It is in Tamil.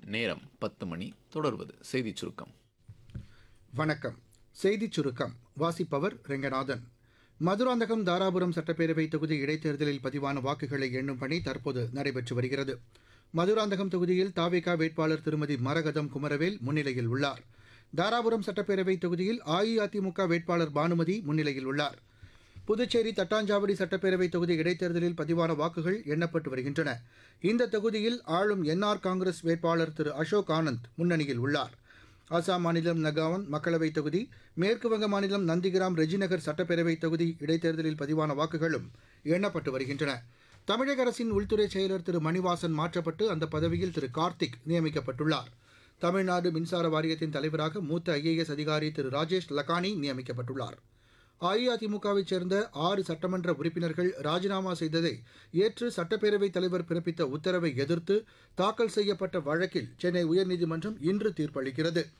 நேரம் பத்து மணி தொடர்வது செய்திச் சுருக்கம் வணக்கம் செய்திச் சுருக்கம் வாசிப்பவர் ரெங்கநாதன் மதுராந்தகம் தாராபுரம் சட்டப்பேரவை தொகுதி இடைத்தேர்தலில் பதிவான வாக்குகளை எண்ணும் பணி தற்போது நடைபெற்று வருகிறது மதுராந்தகம் தொகுதியில் தாவேகா வேட்பாளர் திருமதி மரகதம் குமரவேல் முன்னிலையில் உள்ளார் தாராபுரம் சட்டப்பேரவை தொகுதியில் அஇஅதிமுக வேட்பாளர் பானுமதி முன்னிலையில் உள்ளார் புதுச்சேரி தட்டாஞ்சாவடி சட்டப்பேரவை தொகுதி இடைத்தேர்தலில் பதிவான வாக்குகள் எண்ணப்பட்டு வருகின்றன இந்த தொகுதியில் ஆளும் என்ஆர் காங்கிரஸ் வேட்பாளர் திரு அசோக் ஆனந்த் முன்னணியில் உள்ளார் அசாம் மாநிலம் நகாவன் மக்களவைத் தொகுதி மேற்குவங்க மாநிலம் நந்திகிராம் ரெஜிநகர் சட்டப்பேரவைத் தொகுதி இடைத்தேர்தலில் பதிவான வாக்குகளும் எண்ணப்பட்டு வருகின்றன தமிழக அரசின் உள்துறை செயலர் திரு மணிவாசன் மாற்றப்பட்டு அந்த பதவியில் திரு கார்த்திக் நியமிக்கப்பட்டுள்ளார் தமிழ்நாடு மின்சார வாரியத்தின் தலைவராக மூத்த ஐஏஎஸ் அதிகாரி திரு ராஜேஷ் லக்கானி நியமிக்கப்பட்டுள்ளார் அஇஅதிமுகவைச் சேர்ந்த ஆறு சட்டமன்ற உறுப்பினர்கள் ராஜினாமா செய்ததை ஏற்று சட்டப்பேரவைத் தலைவர் பிறப்பித்த உத்தரவை எதிர்த்து தாக்கல் செய்யப்பட்ட வழக்கில் சென்னை உயர்நீதிமன்றம் இன்று தீர்ப்பளிக்கிறது